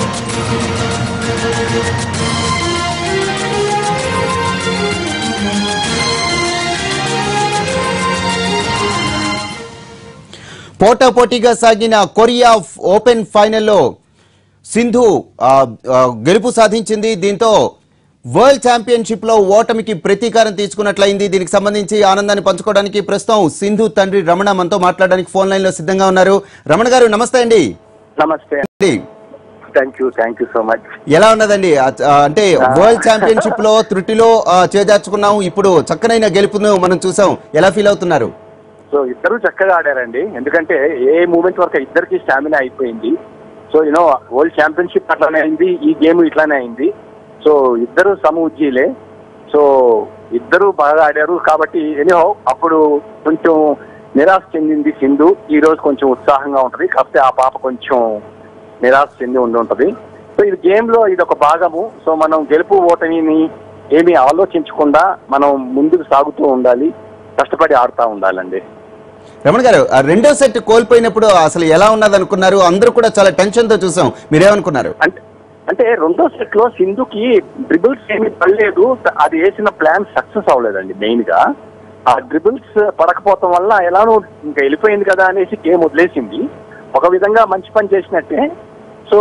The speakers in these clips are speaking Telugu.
పోటాపోటీగా సాగిన కొరియా ఓపెన్ ఫైనల్లో సింధు ఆ, ఆ, గెలుపు సాధించింది దీంతో వరల్డ్ ఛాంపియన్షిప్ లో ఓటమికి ప్రతీకారం తీసుకున్నట్లయింది దీనికి సంబంధించి ఆనందాన్ని పంచుకోవడానికి ప్రస్తుతం సింధు తండ్రి రమణ మనతో మాట్లాడడానికి ఫోన్ లైన్ లో సిద్ధంగా ఉన్నారు రమణ గారు నమస్తే అండి నమస్తే అండి, thank you thank you so much ఎలా ఉన్నదండి ఆ, ఆ, అంటే వరల్డ్ ఛాంపియన్షిప్ లో త్రుటిలో ఆ, చేజార్చుకున్నాం ఇప్పుడు చక్కనైన గెలుపును మనం చూసాం ఎలా ఫీల్ అవుతున్నారు సో ఇద్దరు చక్కగా ఆడారండి ఎందుకంటే ఏ మూమెంట్ వరకు ఇద్దరికి స్టామినా అయిపోయింది సో యూనో వరల్డ్ ఛాంపియన్షిప్ అట్లానే అయింది ఈ గేమ్ ఇట్లానే అయింది సో ఇద్దరు సమఉజ్జీలే సో ఇద్దరు బాగా ఆడారు కాబట్టి ఎనీహో అప్పుడు కొంచెం నిరాశ చెందింది సింధు ఈ రోజు కొంచెం ఉత్సాహంగా ఉంటది కాకపోతే ఆ పాప కొంచెం నిరాశ చెంది ఉండి ఉంటది సో ఇది గేమ్ లో ఇది ఒక భాగము సో మనం గెలుపు ఓటమిని ఏమీ ఆలోచించకుండా మనం ముందుకు సాగుతూ ఉండాలి కష్టపడి ఆడుతూ ఉండాలండి రమణ గారు ఆ రెండో సెట్ కోల్పోయినప్పుడు అసలు ఎలా ఉన్నది అనుకున్నారు అందరూ కూడా చాలా టెన్షన్ తో చూసాం మీరేమనుకున్నారు అంటే అంటే రెండో సెట్ లో సింధుకి డ్రిబుల్స్ ఏమీ పడలేదు అది వేసిన ప్లాన్ సక్సెస్ అవ్వలేదండి మెయిన్ గా ఆ డ్రిబుల్స్ పడకపోవటం వల్ల ఎలానో ఇంకా వెళ్ళిపోయింది కదా అనేసి గేమ్ వదిలేసింది ఒక విధంగా మంచి పని చేసినట్టే సో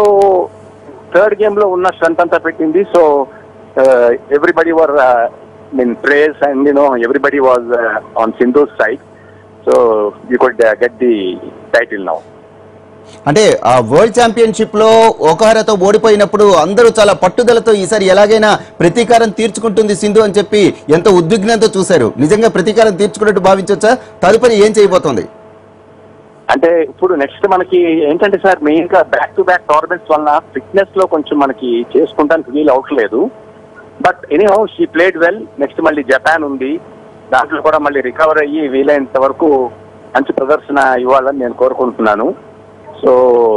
థర్డ్ గేమ్ లో ఉన్న స్ట్రెంత్ అంతా పెట్టింది so everybody were mean praise and you know everybody was on Sindhu's side so you could get the title now అంటే ఆ వరల్డ్ ఛాంపియన్షిప్ లో ఒకహారతో ఓడిపోయినప్పుడు అందరూ చాలా పట్టుదలతో ఈసారి ఎలాగైనా ప్రతీకారం తీర్చుకుంటుంది సింధు అని చెప్పి ఎంతో ఉద్విగ్నంతో చూశారు నిజంగా ప్రతీకారం తీర్చుకున్నట్టు భావించవచ్చా తదుపరి ఏం చేయబోతోంది అంటే ఇప్పుడు నెక్స్ట్ మనకి ఏంటంటే సార్ మెయిన్ గా బ్యాక్ టు బ్యాక్ టోర్నమెంట్స్ వల్ల ఫిట్నెస్ లో కొంచెం మనకి చేసుకుంటానికి వీలు అవట్లేదు but anyhow she played well next మళ్ళీ జపాన్ ఉంది దాంట్లో కూడా మళ్ళీ రికవర్ అయ్యి వీలైనంత వరకు మంచి ప్రదర్శన ఇవ్వాలని నేను కోరుకుంటున్నాను సో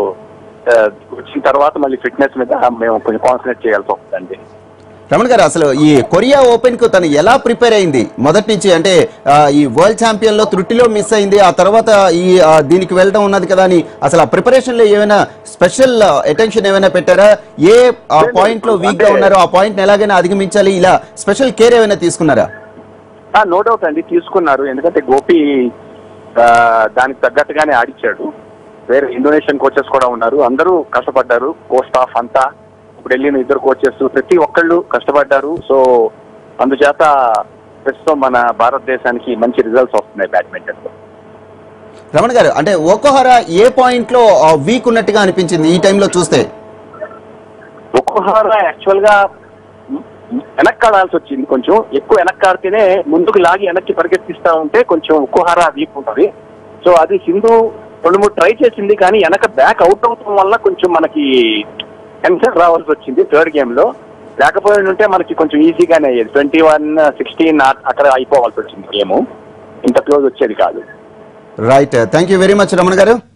ఆ, వచ్చిన తర్వాత మళ్ళీ ఫిట్నెస్ మీద మేము కొంచెం కాన్సన్ట్రేట్ చేయాల్సి వస్తుందండి రమణ గారు అసలు ఈ కొరియా ఓపెన్ కు తను ఎలా ప్రిపేర్ అయింది మొదటి నుంచి అంటే ఆ, ఈ వరల్డ్ ఛాంపియన్ లో త్రుటిలో మిస్ అయింది ఆ తర్వాత ఈ ఆ, దీనికి వెళ్ళడం ఉన్నది కదా అని అసలు ఆ ప్రిపరేషన్ లో ఏమైనా స్పెషల్ అటెన్షన్ ఏమైనా పెట్టారా ఏ పాయింట్ లో వీక్ గా అంటే- ఉన్నారో ఆ పాయింట్ ఎలాగైనా అధిగమించాలి ఇలా స్పెషల్ కేర్ ఏమైనా తీసుకున్నారా నో డౌట్ అండి తీసుకున్నారు ఎందుకంటే గోపి ఆ, దానికి తగ్గట్టుగానే ఆడిచ్చాడు వేరే ఇండోనేషియన్ కోచెస్ కూడా ఉన్నారు అందరూ కష్టపడ్డారు కోచ్ స్టాఫ్ అంతా ఇప్పుడు వెళ్ళిన ఇద్దరు కోచెస్ ప్రతి ఒక్కళ్ళు కష్టపడ్డారు సో అందుచేత ప్రస్తుతం మన భారతదేశానికి మంచి రిజల్ట్స్ వస్తున్నాయి బ్యాడ్మింటన్ లో రమణ గారు అంటే ఒక్కోహర ఏ పాయింట్ లో వీక్ ఉన్నట్టుగా అనిపించింది ఈ టైంలో చూస్తే ఒక్కొక్కసారి యాక్చువల్ గా వెనక్కి ఆడాల్సి వచ్చింది కొంచెం ఎక్కువ వెనక్కి ఆడితేనే ముందుకు లాగి వెనక్కి పరిగెత్తిస్తా ఉంటే కొంచెం ఒక్కోహార వీక్ ఉంటుంది సో అది సింధు రెండు మూడు ట్రై చేసింది కానీ వెనక బ్యాక్ అవుట్ అవటం వల్ల కొంచెం మనకి టెన్షన్ రావాల్సి వచ్చింది థర్డ్ గేమ్ లో లేకపోయి ఉంటే మనకి కొంచెం ఈజీగానే అయ్యేది ట్వంటీ వన్ సిక్స్టీన్ అక్కడ అయిపోవాల్సి వచ్చింది గేమ్ ఇంత క్లోజ్ వచ్చేది కాదు right thank you very much Ramana గారు